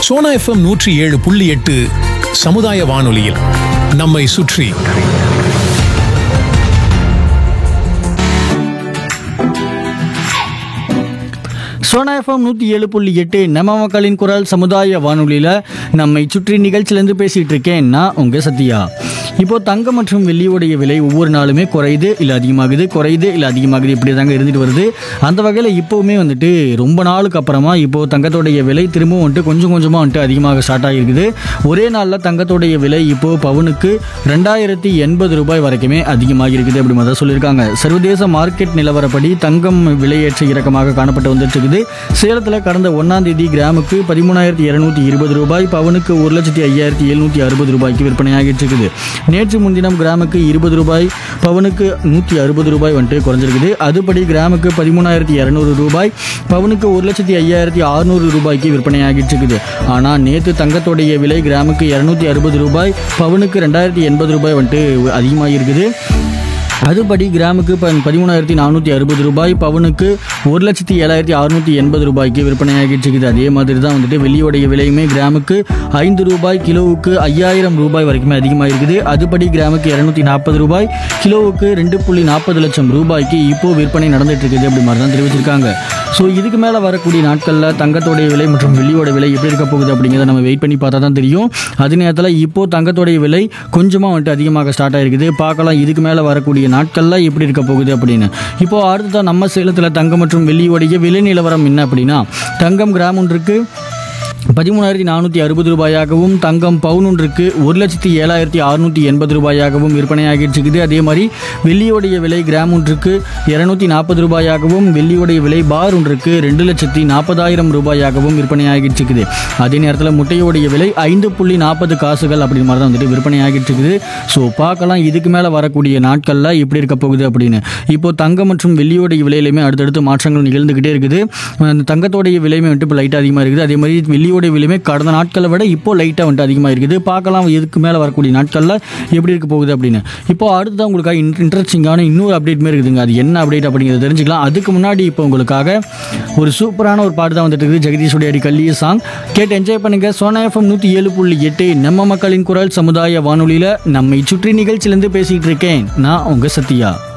Sona FM நூற்றி ஏழு புள்ளி எட்டு சமுதாய வானொலியில் நம்மை சுற்றி சோனா எஃப்எம் நூற்றி ஏழு புள்ளி எட்டு நம்ம மக்களின் குரல் சமுதாய வானொலியில் நம்மை சுற்றி நிகழ்ச்சியிலேருந்து பேசிகிட்டு இருக்கேன் நான் உங்கள் சத்யா இப்போ தங்கம் மற்றும் வெள்ளியோடைய விலை ஒவ்வொரு நாளுமே குறையுது இல்லை அதிகமாகுது குறையுது இல்லை அதிகமாகுது இப்படி தாங்க இருந்துட்டு வருது அந்த வகையில் இப்போவுமே வந்துட்டு ரொம்ப நாளுக்கு அப்புறமா இப்போ தங்கத்தோடைய விலை திரும்பவும் வந்துட்டு கொஞ்சம் கொஞ்சமாக வந்துட்டு அதிகமாக ஸ்டார்ட் ஆகிருக்குது ஒரே நாளில் தங்கத்தோடைய விலை இப்போ பவுனுக்கு ரெண்டாயிரத்தி எண்பது ரூபாய் வரைக்குமே அதிகமாக இருக்குது அப்படி மாதிரி தான் சொல்லியிருக்காங்க சர்வதேச மார்க்கெட் நிலவரப்படி தங்கம் விலையேற்ற இறக்கமாக காணப்பட்டு வந்துட்டு இருக்குது சேலத்தில் கடந்த ஒன்றாம் தேதி கிராமுக்கு பதிமூணாயிரத்தி இரநூத்தி இருபது ரூபாய் பவுனுக்கு ஒரு லட்சத்தி ஐயாயிரத்தி எழுநூற்றி அறுபது ரூபாய்க்கு விற்பனையாகிட்டு இருக்குது நேற்று முன்தினம் கிராமுக்கு இருபது ரூபாய் பவுனுக்கு நூற்றி அறுபது ரூபாய் வந்துட்டு குறைஞ்சிருக்குது அதுபடி கிராமுக்கு பதிமூணாயிரத்தி இரநூறு ரூபாய் பவுனுக்கு ஒரு லட்சத்தி ஐயாயிரத்தி அறுநூறு ரூபாய்க்கு விற்பனையாகிட்டு இருக்குது ஆனால் நேற்று தங்கத்தோடைய விலை கிராமுக்கு இரநூத்தி அறுபது ரூபாய் பவுனுக்கு ரெண்டாயிரத்தி எண்பது ரூபாய் வந்துட்டு அதிகமாக இருக்குது அதுபடி கிராமுக்கு ப பதிமூணாயிரத்தி நானூற்றி அறுபது ரூபாய் பவுனுக்கு ஒரு லட்சத்தி ஏழாயிரத்தி அறுநூற்றி எண்பது ரூபாய்க்கு விற்பனையாகிட்டு இருக்குது அதே மாதிரி தான் வந்துட்டு வெள்ளியோடைய விலையுமே கிராமுக்கு ஐந்து ரூபாய் கிலோவுக்கு ஐயாயிரம் ரூபாய் வரைக்குமே அதிகமாக இருக்குது அதுபடி கிராமுக்கு இரநூத்தி நாற்பது ரூபாய் கிலோவுக்கு ரெண்டு புள்ளி நாற்பது லட்சம் ரூபாய்க்கு இப்போ விற்பனை நடந்துட்டு இருக்குது அப்படி மாதிரி தான் தெரிவிச்சிருக்காங்க ஸோ இதுக்கு மேலே வரக்கூடிய நாட்களில் தங்கத்தோடைய விலை மற்றும் வெள்ளியோட விலை எப்படி இருக்க போகுது அப்படிங்கிறத நம்ம வெயிட் பண்ணி பார்த்தா தான் தெரியும் அதே நேரத்தில் இப்போ தங்கத்தோடைய விலை கொஞ்சமாக வந்துட்டு அதிகமாக ஸ்டார்ட் ஆயிருக்குது பார்க்கலாம் இதுக்கு மேலே வரக்கூடிய நாட்களில் எப்படி இருக்க போகுது அப்படின்னு இப்போ அடுத்ததான் நம்ம சேலத்தில் தங்கம் மற்றும் வெள்ளியோடைய விலை நிலவரம் என்ன அப்படின்னா தங்கம் கிராம் ஒன்றுக்கு பதிமூணாயிரத்தி நானூற்றி அறுபது ரூபாயாகவும் தங்கம் பவுன் ஒன்றுக்கு ஒரு லட்சத்தி ஏழாயிரத்தி அறுநூற்றி எண்பது ரூபாயாகவும் விற்பனையாகிட்டு இருக்குது அதே மாதிரி வெள்ளியோடைய விலை கிராம் ஒன்றுக்கு இரநூத்தி நாற்பது ரூபாயாகவும் வெள்ளியோடைய விலை பார் ஒன்றுக்கு ரெண்டு லட்சத்தி நாற்பதாயிரம் ரூபாயாகவும் விற்பனையாகிட்டு இருக்குது அதே நேரத்தில் முட்டையோடைய விலை ஐந்து புள்ளி நாற்பது காசுகள் அப்படி மாதிரி தான் வந்துட்டு விற்பனையாகிட்டு இருக்குது ஸோ பார்க்கலாம் இதுக்கு மேலே வரக்கூடிய நாட்களில் எப்படி இருக்க போகுது அப்படின்னு இப்போ தங்கம் மற்றும் வெள்ளியோடைய விலையிலுமே அடுத்தடுத்து மாற்றங்கள் நிகழ்ந்துக்கிட்டே இருக்குது அந்த தங்கத்தோடைய விலையுமே வந்துட்டு இப்போ லைட்டாக அதிகமாக இருக்குது அதே மாதிரி வெள்ளியோடைய விலையுமே கடந்த நாட்களை விட இப்போ லைட்டாக வந்துட்டு அதிகமாக இருக்குது பார்க்கலாம் இதுக்கு மேலே வரக்கூடிய நாட்களில் எப்படி இருக்க போகுது அப்படின்னு இப்போ அடுத்ததான் உங்களுக்காக இன்ட்ரெஸ்டிங்கான இன்னொரு அப்டேட் மாதிரி இருக்குதுங்க அது என்ன அப்டேட் அப்படிங்கிறத தெரிஞ்சுக்கலாம் அதுக்கு முன்னாடி இப்போ உங்களுக்காக ஒரு சூப்பரான ஒரு பாட்டு தான் வந்துட்டு இருக்குது ஜெகதீஷுடைய அடி கல்லிய சாங் கேட்டு என்ஜாய் பண்ணுங்க சோனா எஃப்எம் நூற்றி ஏழு புள்ளி எட்டு நம்ம மக்களின் குரல் சமுதாய வானொலியில் நம்மை சுற்றி நிகழ்ச்சியிலேருந்து பேசிகிட்டு இருக்கேன் நான் உங்கள் சத்யா